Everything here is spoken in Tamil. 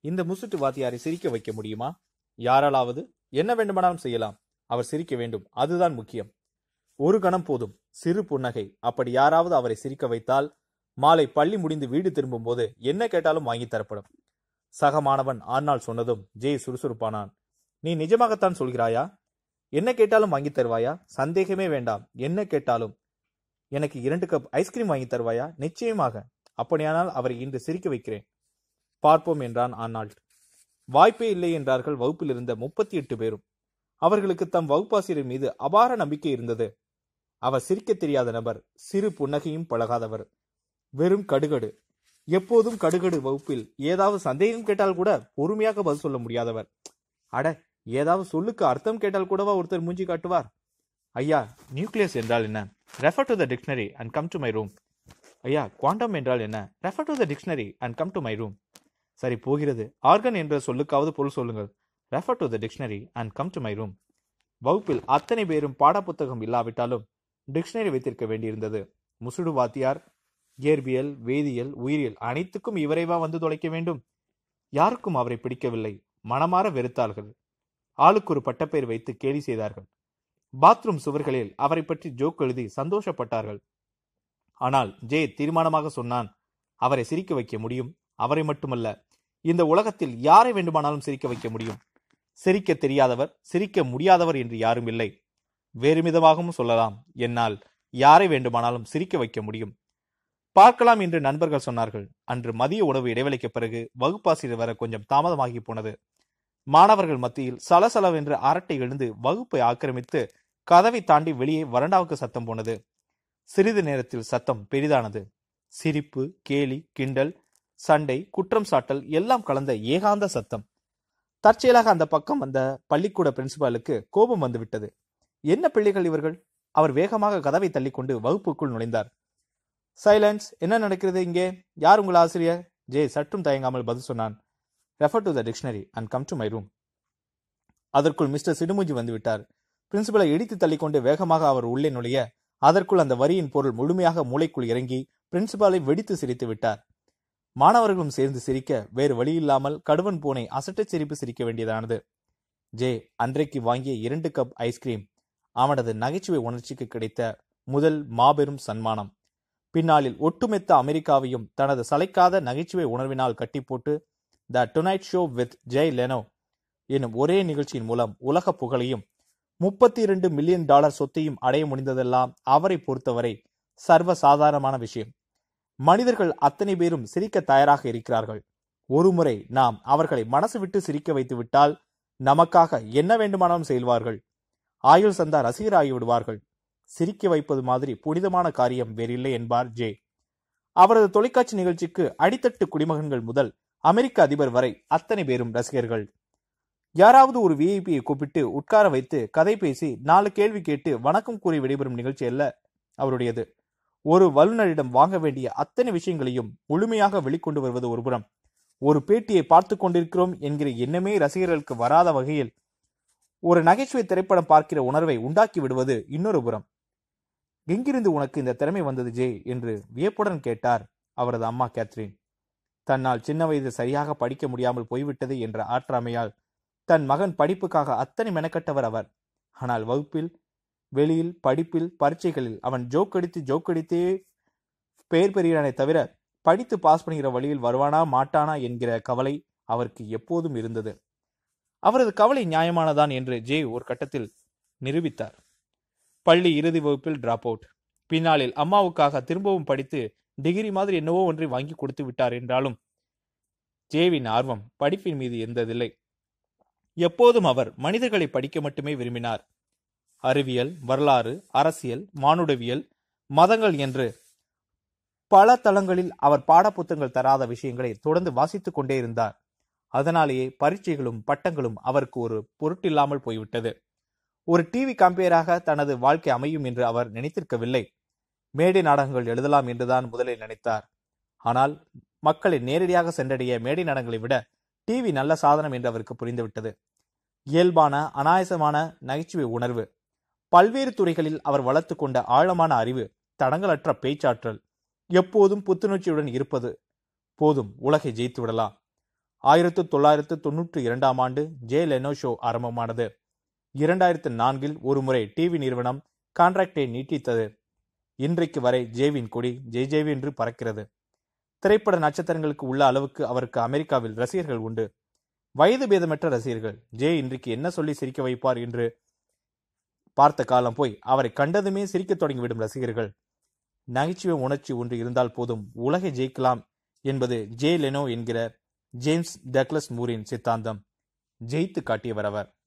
இந்த முசுட்டு வாத்தியாரை சிரிக்க வைக்க முடியுமா யாராலாவது என்ன வேண்டுமானாலும் செய்யலாம் அவர் சிரிக்க வேண்டும் அதுதான் முக்கியம் ஒரு கணம் போதும் சிறு புன்னகை அப்படி யாராவது அவரை சிரிக்க வைத்தால் மாலை பள்ளி முடிந்து வீடு திரும்பும்போது என்ன கேட்டாலும் வாங்கி தரப்படும் சக மாணவன் ஆன்னால் சொன்னதும் ஜெய் சுறுசுறுப்பானான் நீ நிஜமாகத்தான் சொல்கிறாயா என்ன கேட்டாலும் வாங்கி தருவாயா சந்தேகமே வேண்டாம் என்ன கேட்டாலும் எனக்கு இரண்டு கப் ஐஸ்கிரீம் வாங்கி தருவாயா நிச்சயமாக அப்படியானால் அவரை இன்று சிரிக்க வைக்கிறேன் பார்ப்போம் என்றான் ஆர்னால்ட் வாய்ப்பே இல்லை என்றார்கள் வகுப்பில் இருந்த முப்பத்தி எட்டு பேரும் அவர்களுக்கு தம் வகுப்பாசிரியர் மீது அபார நம்பிக்கை இருந்தது அவர் சிரிக்க தெரியாத நபர் சிறு புன்னகையும் பழகாதவர் வெறும் கடுகடு எப்போதும் கடுகடு வகுப்பில் ஏதாவது சந்தேகம் கேட்டால் கூட பொறுமையாக பதில் சொல்ல முடியாதவர் அட ஏதாவது சொல்லுக்கு அர்த்தம் கேட்டால் கூடவா ஒருத்தர் மூஞ்சி காட்டுவார் ஐயா நியூக்ளியஸ் என்றால் என்ன refer to the dictionary and come to my room ஐயா குவாண்டம் என்றால் என்ன refer to the dictionary and come to my room சரி போகிறது ஆர்கன் என்ற சொல்லுக்காவது பொருள் சொல்லுங்கள் refer to the dictionary and come to my room வகுப்பில் அத்தனை பேரும் பாடப்புத்தகம் இல்லாவிட்டாலும் டிக்ஷனரி வைத்திருக்க வேண்டியிருந்தது முசுடு வாத்தியார் இயற்பியல் வேதியியல் உயிரியல் அனைத்துக்கும் இவரைவா வந்து தொலைக்க வேண்டும் யாருக்கும் அவரை பிடிக்கவில்லை மனமாற வெறுத்தார்கள் ஆளுக்கு ஒரு பட்டப்பெயர் வைத்து கேலி செய்தார்கள் பாத்ரூம் சுவர்களில் அவரை பற்றி ஜோக் எழுதி சந்தோஷப்பட்டார்கள் ஆனால் ஜே தீர்மானமாக சொன்னான் அவரை சிரிக்க வைக்க முடியும் அவரை மட்டுமல்ல இந்த உலகத்தில் யாரை வேண்டுமானாலும் சிரிக்க வைக்க முடியும் சிரிக்க தெரியாதவர் சிரிக்க முடியாதவர் என்று யாரும் இல்லை வேறு விதமாகவும் சொல்லலாம் என்னால் யாரை வேண்டுமானாலும் சிரிக்க வைக்க முடியும் பார்க்கலாம் என்று நண்பர்கள் சொன்னார்கள் அன்று மதிய உணவு இடைவெளிக்கு பிறகு வகுப்பாசிரியர் வர கொஞ்சம் தாமதமாகி போனது மாணவர்கள் மத்தியில் சலசலவென்று அரட்டை எழுந்து வகுப்பை ஆக்கிரமித்து கதவை தாண்டி வெளியே வறண்டாவுக்கு சத்தம் போனது சிறிது நேரத்தில் சத்தம் பெரிதானது சிரிப்பு கேலி கிண்டல் சண்டை குற்றம் சாட்டல் எல்லாம் கலந்த ஏகாந்த சத்தம் தற்செயலாக அந்த பக்கம் வந்த பள்ளிக்கூட பிரின்சிபாலுக்கு கோபம் வந்துவிட்டது என்ன பிள்ளைகள் இவர்கள் அவர் வேகமாக கதவை தள்ளிக்கொண்டு வகுப்புக்குள் நுழைந்தார் சைலன்ஸ் என்ன நடக்கிறது இங்கே யார் உங்கள் ஆசிரியர் ஜே சற்றும் தயங்காமல் பதில் சொன்னான் refer to the dictionary and come to my room அதற்குள் மிஸ்டர் சிடுமுஜி வந்துவிட்டார் பிரின்சிபலை இடித்து தள்ளிக்கொண்டு வேகமாக அவர் உள்ளே நுழைய அதற்குள் அந்த வரியின் பொருள் முழுமையாக மூளைக்குள் இறங்கி பிரின்சிபாலை வெடித்து சிரித்து விட்டார் மாணவர்களும் சேர்ந்து சிரிக்க வேறு வழியில்லாமல் கடுவன் பூனை அசட்டச் சிரிப்பு சிரிக்க வேண்டியதானது ஜே அன்றைக்கு வாங்கிய இரண்டு கப் ஐஸ்கிரீம் அவனது நகைச்சுவை உணர்ச்சிக்கு கிடைத்த முதல் மாபெரும் சன்மானம் பின்னாளில் ஒட்டுமொத்த அமெரிக்காவையும் தனது சளைக்காத நகைச்சுவை உணர்வினால் கட்டி போட்டு the tonight show with Jay Leno எனும் ஒரே நிகழ்ச்சியின் மூலம் உலக புகழையும் முப்பத்தி இரண்டு மில்லியன் டாலர் சொத்தையும் அடைய முடிந்ததெல்லாம் அவரை பொறுத்தவரை சர்வ சாதாரணமான விஷயம் மனிதர்கள் அத்தனை பேரும் சிரிக்க தயாராக இருக்கிறார்கள் ஒருமுறை நாம் அவர்களை மனசு விட்டு சிரிக்க வைத்து விட்டால் நமக்காக என்ன வேண்டுமானாலும் செய்வார்கள் ஆயுள் சந்தா ரசிகராகி விடுவார்கள் சிரிக்க வைப்பது மாதிரி புனிதமான காரியம் வேறில்லை என்பார் ஜே அவரது தொலைக்காட்சி நிகழ்ச்சிக்கு அடித்தட்டு குடிமகன்கள் முதல் அமெரிக்க அதிபர் வரை அத்தனை பேரும் ரசிகர்கள் யாராவது ஒரு விஐபியை கூப்பிட்டு உட்கார வைத்து கதை பேசி நாலு கேள்வி கேட்டு வணக்கம் கூறி விடைபெறும் நிகழ்ச்சி அல்ல அவருடையது ஒரு வல்லுநரிடம் வாங்க வேண்டிய அத்தனை விஷயங்களையும் முழுமையாக வெளிக்கொண்டு வருவது ஒருபுறம் ஒரு பேட்டியை பார்த்து கொண்டிருக்கிறோம் என்கிற எண்ணமே ரசிகர்களுக்கு வராத வகையில் ஒரு நகைச்சுவை திரைப்படம் பார்க்கிற உணர்வை உண்டாக்கி விடுவது இன்னொரு புறம் எங்கிருந்து உனக்கு இந்த திறமை வந்தது ஜே என்று வியப்புடன் கேட்டார் அவரது அம்மா கேத்ரின் தன்னால் சின்ன வயது சரியாக படிக்க முடியாமல் போய்விட்டது என்ற ஆற்றாமையால் தன் மகன் படிப்புக்காக அத்தனை மெனக்கட்டவர் அவர் ஆனால் வகுப்பில் வெளியில் படிப்பில் பரீட்சைகளில் அவன் ஜோக்கடித்து ஜோக்கடித்தே பெயர் பெறுகிறானே தவிர படித்து பாஸ் பண்ணுகிற வழியில் வருவானா மாட்டானா என்கிற கவலை அவருக்கு எப்போதும் இருந்தது அவரது கவலை நியாயமானதான் என்று ஜே ஒரு கட்டத்தில் நிரூபித்தார் பள்ளி இறுதி வகுப்பில் டிராப் அவுட் பின்னாளில் அம்மாவுக்காக திரும்பவும் படித்து டிகிரி மாதிரி என்னவோ ஒன்றை வாங்கி கொடுத்து விட்டார் என்றாலும் ஜேவின் ஆர்வம் படிப்பின் மீது இருந்ததில்லை எப்போதும் அவர் மனிதர்களை படிக்க மட்டுமே விரும்பினார் அறிவியல் வரலாறு அரசியல் மானுடவியல் மதங்கள் என்று பல தளங்களில் அவர் பாடப்புத்தகங்கள் தராத விஷயங்களை தொடர்ந்து வாசித்துக் கொண்டே இருந்தார் அதனாலேயே பரீட்சைகளும் பட்டங்களும் அவருக்கு ஒரு பொருட்டில்லாமல் போய்விட்டது ஒரு டிவி கம்பேராக தனது வாழ்க்கை அமையும் என்று அவர் நினைத்திருக்கவில்லை மேடை நாடகங்கள் எழுதலாம் என்றுதான் முதலில் நினைத்தார் ஆனால் மக்களை நேரடியாக சென்றடைய மேடை நாடகங்களை விட டிவி நல்ல சாதனம் என்று அவருக்கு புரிந்துவிட்டது இயல்பான அனாயசமான நகைச்சுவை உணர்வு பல்வேறு துறைகளில் அவர் வளர்த்து கொண்ட ஆழமான அறிவு தடங்களற்ற பேச்சாற்றல் எப்போதும் புத்துணர்ச்சியுடன் இருப்பது போதும் உலகை ஜெயித்து விடலாம் ஆயிரத்து தொள்ளாயிரத்து தொன்னூற்றி இரண்டாம் ஆண்டு ஜே லெனோ ஷோ ஆரம்பமானது இரண்டாயிரத்து நான்கில் ஒருமுறை டிவி நிறுவனம் கான்ட்ராக்டை நீட்டித்தது இன்றைக்கு வரை ஜேவின் கொடி ஜெய் ஜெய் என்று பறக்கிறது திரைப்பட நட்சத்திரங்களுக்கு உள்ள அளவுக்கு அவருக்கு அமெரிக்காவில் ரசிகர்கள் உண்டு வயது பேதமற்ற ரசிகர்கள் ஜே இன்றைக்கு என்ன சொல்லி சிரிக்க வைப்பார் என்று பார்த்த காலம் போய் அவரை கண்டதுமே சிரிக்கத் தொடங்கிவிடும் ரசிகர்கள் நகைச்சுவை உணர்ச்சி ஒன்று இருந்தால் போதும் உலகை ஜெயிக்கலாம் என்பது ஜே லெனோ என்கிற ஜேம்ஸ் டக்ளஸ் மூரின் சித்தாந்தம் ஜெயித்து காட்டியவர் அவர்